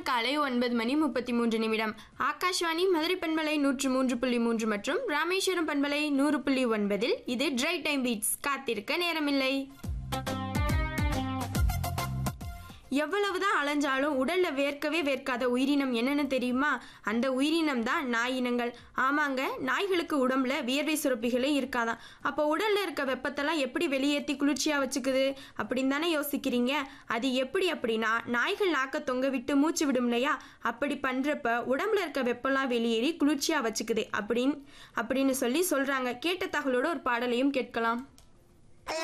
நேரம் காலை ஒன்பது மணி முப்பத்தி மூன்று நிமிடம் ஆகாஷ்வாணி மதுரை பண்பலை நூற்று மூன்று புள்ளி மூன்று மற்றும் ராமேஸ்வரம் பண்பலை நூறு புள்ளி ஒன்பதில் இது ட்ரை டைம் பீட்ஸ் காத்திருக்க நேரமில்லை எவ்வளவுதான் அலைஞ்சாலும் உடல்ல வேர்க்கவே வேர்க்காத உயிரினம் என்னன்னு தெரியுமா அந்த உயிரினம் தான் நாய் இனங்கள் ஆமாங்க நாய்களுக்கு உடம்புல வியர்வை சுரப்பிகளே இருக்காதான் அப்போ உடல்ல இருக்க வெப்பத்தெல்லாம் எப்படி வெளியேற்றி குளிர்ச்சியா வச்சுக்குது அப்படின்னு தானே யோசிக்கிறீங்க அது எப்படி அப்படின்னா நாய்கள் நாக்க தொங்க விட்டு மூச்சு விடும் இல்லையா அப்படி பண்றப்ப உடம்புல இருக்க வெப்பம்லாம் வெளியேறி குளிர்ச்சியா வச்சுக்குது அப்படின்னு அப்படின்னு சொல்லி சொல்றாங்க கேட்ட தகவலோட ஒரு பாடலையும் கேட்கலாம்